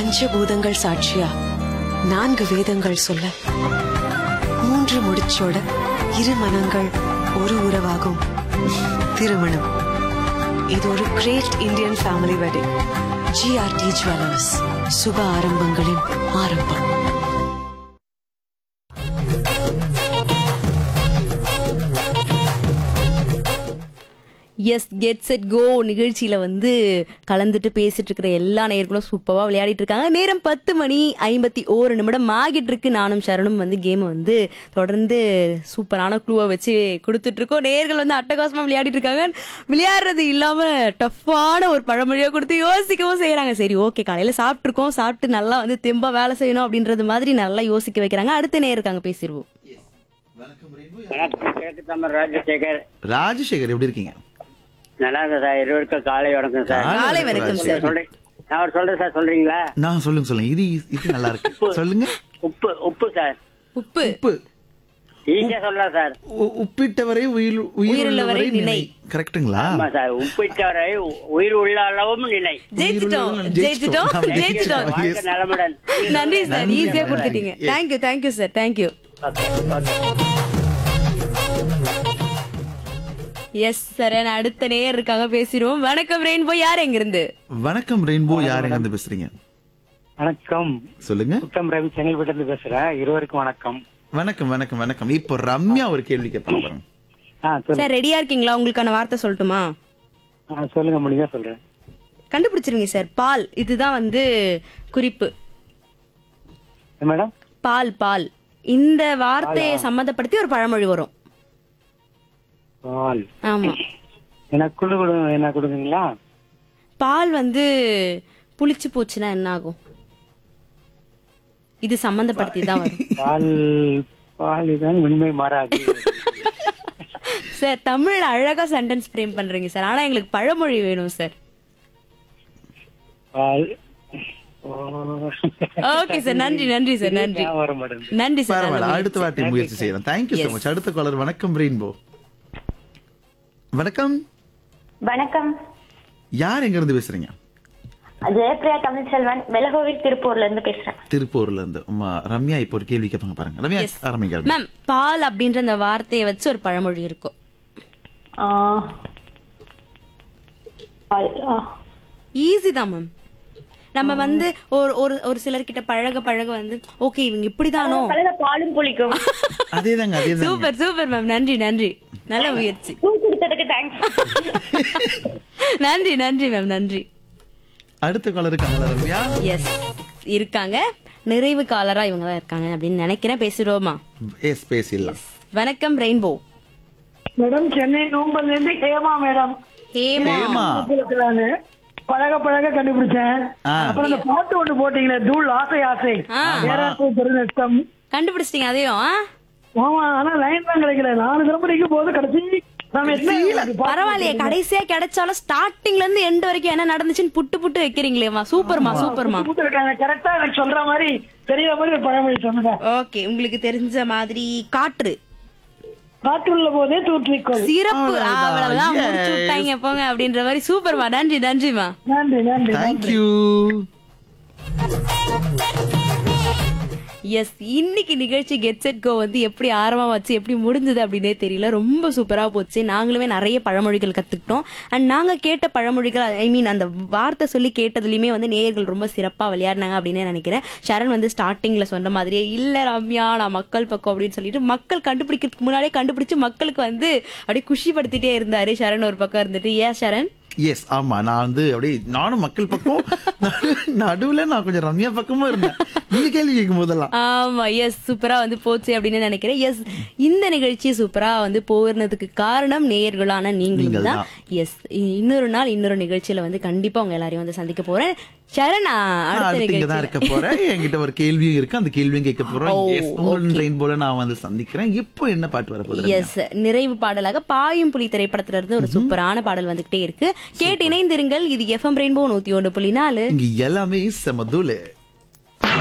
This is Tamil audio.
பஞ்சபூதங்கள் சாட்சியா நான்கு வேதங்கள் சொல்ல மூன்று முடிச்சோட இரு மனங்கள் ஒரு உறவாகும் திருமணம் இது ஒரு great Indian family wedding GRT jewellers சுப ஆரம்பங்களின் ஆரம்பம் எஸ் கெட் செட் கோ நிகழ்ச்சியில வந்து கலந்துட்டு பேசிட்டு இருக்கிற எல்லா நேயர்களும் சூப்பரா விளையாடிட்டு இருக்காங்க நேரம் பத்து மணி ஐம்பத்தி ஓரு நிமிடம் ஆகிட்டு இருக்கு நானும் சரணும் வந்து கேம் வந்து தொடர்ந்து சூப்பரான க்ளூவை வச்சு கொடுத்துட்டு இருக்கோம் நேயர்கள் வந்து அட்டகாசமா விளையாடிட்டு இருக்காங்க விளையாடுறது இல்லாம டஃப்பான ஒரு பழமொழியா கொடுத்து யோசிக்கவும் செய்யறாங்க சரி ஓகே காலையில சாப்பிட்டுருக்கோம் சாப்பிட்டு நல்லா வந்து தெம்பா வேலை செய்யணும் அப்படின்றது மாதிரி நல்லா யோசிக்க வைக்கிறாங்க அடுத்த நேரம் இருக்காங்க பேசிடுவோம் வணக்கம் கிழக்கு தமிழ் ராஜசேகர் ராஜசேகர் எப்படி இருக்கீங்க நல்லா இருக்கேன் சார் இருவருக்கும் காலை வணக்கம் சார் காலை வணக்கம் சார். சொல்றேன் நான் ஒரு சொல்றேன் சார் சொல்றீங்களா நான் சொல்லுங்க சொல்லுங்க இது இது நல்லா இருக்கு சொல்லுங்க உப்பு உப்பு சார் உப்பு உப்பு ஈஸியா சொல்லலாம் சார் உ- உப்பிட்டவரை உயிர் உயிருள்ளவரை நினை. நினை கரெக்ட்டுங்களா ஆமா சார் உப்பிட்டவரை உயிர் உள்ள அளவும் நினை ஜெயிச்சிட்டோம் ஜெயிச்சிட்டோம் ஜெயிச்சிட்டோம். ஜெயிச்சிட்டோம் வாழ்க்கை நலமுடன் நன்றி சார் நன்றி, ஈஸியா நன்றி. கொடுத்துட்டீங்க Yes. Thank you thank you sir thank you yes sir அடுத்த நேயர் இருக்காங்க பேசிடுவோம் வணக்கம் ரெயின்போ யார் எங்க இருந்து வணக்கம் ரெயின்போ யார் எங்க இருந்து பேசுறீங்க வணக்கம் சொல்லுங்க உத்தம் ரவி செங்கல்பட்டு பேசுறேன் இருவருக்கும் வணக்கம் வணக்கம் வணக்கம் வணக்கம் இப்போ ரம்யா ஒரு கேள்வி கேட்பாங்க பாருங்க ஆ சார் ரெடியா இருக்கீங்களா உங்களுக்கான வார்த்தை சொல்லட்டுமா சொல்லுங்க முடிஞ்சா சொல்றேன் கண்டுபிடிச்சிருங்க சார் பால் இதுதான் வந்து குறிப்பு மேடம் பால் பால் இந்த வார்த்தையை சம்மந்தப்படுத்தி ஒரு பழமொழி வரும் பால் ஆமா எனக்கு குழு குழு என்ன கொடுக்குங்களா பால் வந்து புளிச்சு போச்சுன்னா என்ன ஆகும் இது சம்பந்தப்படுத்தி தான் வரும் பால் பால் தான் உண்மை மாறாது சார் தமிழ்ல அழகா சென்டென்ஸ் ஃப்ரேம் பண்றீங்க சார் ஆனா எங்களுக்கு பழமொழி வேணும் சார் பால் ஓகே சார் நன்றி நன்றி சார் நன்றி வர மாட்டேன் நன்றி சார் பரவாயில்ல நல்ல அடுத்த வாட்டி முயற்சி செய்யலாம் தேங்க்யூ so மச் அடுத்த காலர் வணக்கம் ரெயின்போ வணக்கம் வணக்கம் யார் எங்க இருந்து பேசுறீங்க ஜெயபிரியா தமிழ்செல்வன் வெலகோவில் திருப்பூர்ல இருந்து பேசுறேன் திருப்பூர்ல இருந்து அம்மா ரம்யா இப்போ ஒரு கேள்வி கேட்பாங்க பாருங்க ரம்யா ஆரம்பிங்க மேம் பால் அப்படின்ற அந்த வார்த்தையை வச்சு ஒரு பழமொழி இருக்கும் ஆ, பால், ஆ. ஈஸி தான் மேம் நம்ம வந்து ஒரு ஒரு ஒரு சிலர்கிட்ட பழக பழக வந்து ஓகே இவங்க இப்படிதானோ கலந்த பாலும் புளிக்கும் அதேதாங்க அதேதாங்க சூப்பர் சூப்பர் மேம் நன்றி நன்றி நல்ல முயற்சி பூ கொடுத்ததுக்கு தேங்க்ஸ் நன்றி நன்றி மேம் நன்றி அடுத்த காலர் இருக்காங்களா ரம்யா எஸ் இருக்காங்க நிறைவு காலரா இவங்க தான் இருக்காங்க அப்படின்னு நினைக்கிறேன் பேசிடுவோமா எஸ் பேசிடலாம் வணக்கம் ரெயின்போ மேடம் சென்னை நோம்பல்ல இருந்து ஹேமா மேடம் ஹேமா ஏமா நானு பழக பழக கண்டுபிடிச்சேன் ஆ. அப்புறம் அந்த பாட்டு ஒண்ணு போட்டீங்களே தூள் ஆசை ஆசை ஆ. ஏறாப்பு பெருநஷ்டம் கண்டுபிடிச்சிட்டீங்க அதையும் ஆ? ஆமா ஆனா லைன் தான் கிடைக்கல நாலு தடவை நிற்கும் போது கடைசி நம்ம என்ன பரவாயில்லையே கடைசியா கிடைச்சாலும் ஸ்டார்டிங்ல இருந்து எண்ட் வரைக்கும் என்ன நடந்துச்சுன்னு புட்டு புட்டு வைக்கிறீங்களேமா சூப்பர்மா சூப்பர்மா இருக்காங்க கரெக்டா எனக்கு சொல்ற மாதிரி தெரியற மாதிரி ஒரு பழமொழி சொன்னதா ஓகே உங்களுக்கு தெரிஞ்ச மாதிரி காற்று காற்றுள்ள போதே தூற்றிக்கொள் சிறப்பு அவ்வளவுதான். அவ்வளவுதான் Yes. முடிச்சு விட்டாங்க போங்க அப்படின்ற மாதிரி சூப்பர்மா நன்றி நன்றிமா நன்றி நன்றி தேங்க்யூ எஸ் இன்னைக்கு நிகழ்ச்சி கெட் செட் கோ வந்து எப்படி ஆரம்பமா வச்சு எப்படி முடிஞ்சது அப்படின்னே தெரியல ரொம்ப சூப்பரா போச்சு நாங்களுமே நிறைய பழமொழிகள் கத்துக்கிட்டோம் அண்ட் நாங்க கேட்ட பழமொழிகள் ஐ மீன் அந்த வார்த்தை சொல்லி கேட்டதுலயுமே வந்து நேயர்கள் ரொம்ப சிறப்பா விளையாடினாங்க அப்படின்னு நினைக்கிறேன் சரண் வந்து ஸ்டார்டிங்ல சொன்ன மாதிரியே இல்ல ரம்யா நான் மக்கள் பக்கம் அப்படின்னு சொல்லிட்டு மக்கள் கண்டுபிடிக்கிறதுக்கு முன்னாடியே கண்டுபிடிச்சு மக்களுக்கு வந்து அப்படியே குஷிப்படுத்திட்டே இருந்தாரு சரண் ஒரு பக்கம் இருந்துட்டு ஏன் சரண் எஸ் ஆமா நான் வந்து அப்படியே நானும் மக்கள் பக்கம் நடு- நடுவுல நான் கொஞ்சம் ரம்யா பக்கமும் இருந்தேன் நீங்க கேள்வி கேட்கும் போதெல்லாம் ஆமா எஸ் சூப்பரா வந்து போச்சு அப்படின்னு நினைக்கிறேன் எஸ் இந்த நிகழ்ச்சி சூப்பரா வந்து போகிறதுக்கு காரணம் நேயர்களான நீங்களும் நீங்கள் தான் எஸ் இன்னொரு நாள் இன்னொரு நிகழ்ச்சியில வந்து கண்டிப்பா உங்க எல்லாரையும் வந்து சந்திக்க போறேன் சரணா நான் அடுத்த அடுத்து இங்க தான் நிகழ்ச்சி இருக்க போறேன் என்கிட்ட ஒரு கேள்வியும் இருக்கு அந்த கேள்வியும் கேட்க போறோம் ஓ, எஸ் உங்கள் ரெயின்போல நான் வந்து சந்திக்கிறேன் இப்போ என்ன பாட்டு வர போகுது ரம்யா? எஸ் நிறைவு பாடலாக பாயும் புலி திரைப்படத்துல இருந்து ஒரு சூப்பரான பாடல் வந்துகிட்டே இருக்கு கேட்டு இணைந்திருங்கள் இது எஃப்எம் ரெயின்போ நூத்தி ஒன்று புள்ளி நாலு இங்க எல்லாமே செம தூளு